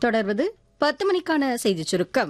தொடர்வது பத்து மணிக்கான செய்திச் சுருக்கம்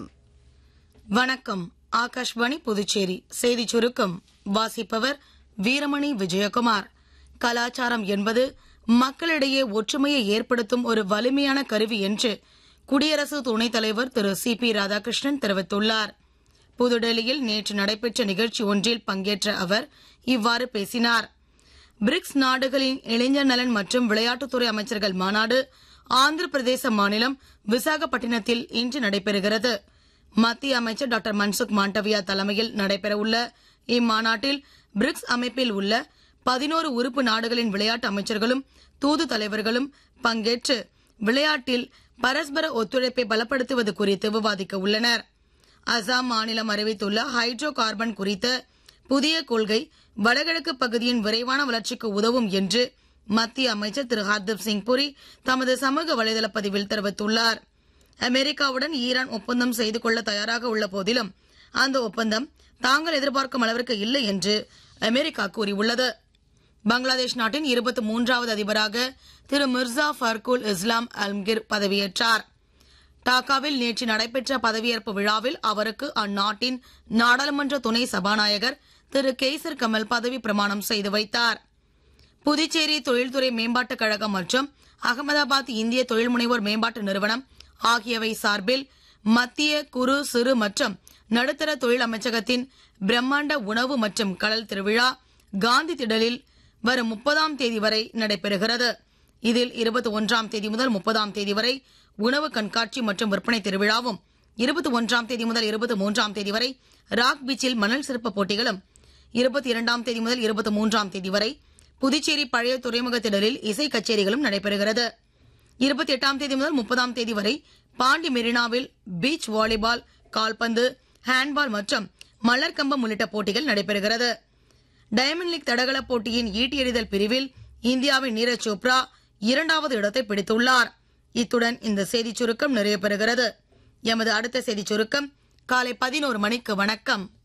வணக்கம் ஆகாஷ்வாணி புதுச்சேரி செய்திச் சுருக்கம் வாசிப்பவர் வீரமணி விஜயகுமார் கலாச்சாரம் என்பது மக்களிடையே ஒற்றுமையை ஏற்படுத்தும் ஒரு வலிமையான கருவி என்று குடியரசு துணைத் தலைவர் திரு சி பி ராதாகிருஷ்ணன் தெரிவித்துள்ளார் புதுடெல்லியில் நேற்று நடைபெற்ற நிகழ்ச்சி ஒன்றில் பங்கேற்ற அவர் இவ்வாறு பேசினார் பிரிக்ஸ் நாடுகளின் இளைஞர் நலன் மற்றும் விளையாட்டுத்துறை அமைச்சர்கள் மாநாடு ஆந்திர பிரதேச மாநிலம் விசாகப்பட்டினத்தில் இன்று நடைபெறுகிறது மத்திய அமைச்சர் டாக்டர் மன்சுக் மாண்டவியா தலைமையில் நடைபெறவுள்ள இம்மாநாட்டில் பிரிக்ஸ் அமைப்பில் உள்ள பதினோரு உறுப்பு நாடுகளின் விளையாட்டு அமைச்சர்களும் தூது தலைவர்களும் பங்கேற்று விளையாட்டில் பரஸ்பர ஒத்துழைப்பை பலப்படுத்துவது குறித்து விவாதிக்க உள்ளனர் அசாம் மாநிலம் அறிவித்துள்ள ஹைட்ரோ கார்பன் குறித்த புதிய கொள்கை வடகிழக்கு பகுதியின் விரைவான வளர்ச்சிக்கு உதவும் என்று மத்திய அமைச்சர் திரு ஹர்தீப் சிங் புரி தமது சமூக வலைதள பதிவில் தெரிவித்துள்ளார் அமெரிக்காவுடன் ஈரான் ஒப்பந்தம் செய்து கொள்ள தயாராக உள்ள போதிலும் அந்த ஒப்பந்தம் தாங்கள் எதிர்பார்க்கும் அளவிற்கு இல்லை என்று அமெரிக்கா கூறியுள்ளது பங்களாதேஷ் நாட்டின் இருபத்தி மூன்றாவது அதிபராக திரு மிர்சா ஃபர்குல் இஸ்லாம் அல்ம்கிர் பதவியேற்றார் டாக்காவில் நேற்று நடைபெற்ற பதவியேற்பு விழாவில் அவருக்கு அந்நாட்டின் நாடாளுமன்ற துணை சபாநாயகர் திரு கேசர் கமல் பதவி பிரமாணம் செய்து வைத்தார் புதுச்சேரி தொழில்துறை மேம்பாட்டுக் கழகம் மற்றும் அகமதாபாத் இந்திய தொழில் முனைவோர் மேம்பாட்டு நிறுவனம் ஆகியவை சார்பில் மத்திய குறு சிறு மற்றும் நடுத்தர தொழில் அமைச்சகத்தின் பிரம்மாண்ட உணவு மற்றும் கடல் திருவிழா காந்தி திடலில் வரும் முப்பதாம் தேதி வரை நடைபெறுகிறது இதில் இருபத்தி ஒன்றாம் தேதி முதல் முப்பதாம் தேதி வரை உணவு கண்காட்சி மற்றும் விற்பனை திருவிழாவும் இருபத்தி ஒன்றாம் தேதி முதல் இருபத்தி மூன்றாம் தேதி வரை ராக் பீச்சில் மணல் சிற்ப போட்டிகளும் இருபத்தி இரண்டாம் தேதி முதல் இருபத்தி மூன்றாம் தேதி வரை புதுச்சேரி பழைய துறைமுக திடலில் இசை கச்சேரிகளும் நடைபெறுகிறது இருபத்தி எட்டாம் தேதி முதல் முப்பதாம் தேதி வரை பாண்டி மெரினாவில் பீச் வாலிபால் கால்பந்து ஹேண்ட்பால் மற்றும் மலர் கம்பம் உள்ளிட்ட போட்டிகள் நடைபெறுகிறது டயமண்ட் லீக் தடகள போட்டியின் ஈட்டி எறிதல் பிரிவில் இந்தியாவின் நீரஜ் சோப்ரா இரண்டாவது இடத்தை பிடித்துள்ளார் இத்துடன் இந்த செய்திச் சுருக்கம் நிறைவு பெறுகிறது எமது அடுத்த செய்திச் சுருக்கம் காலை பதினோரு மணிக்கு வணக்கம்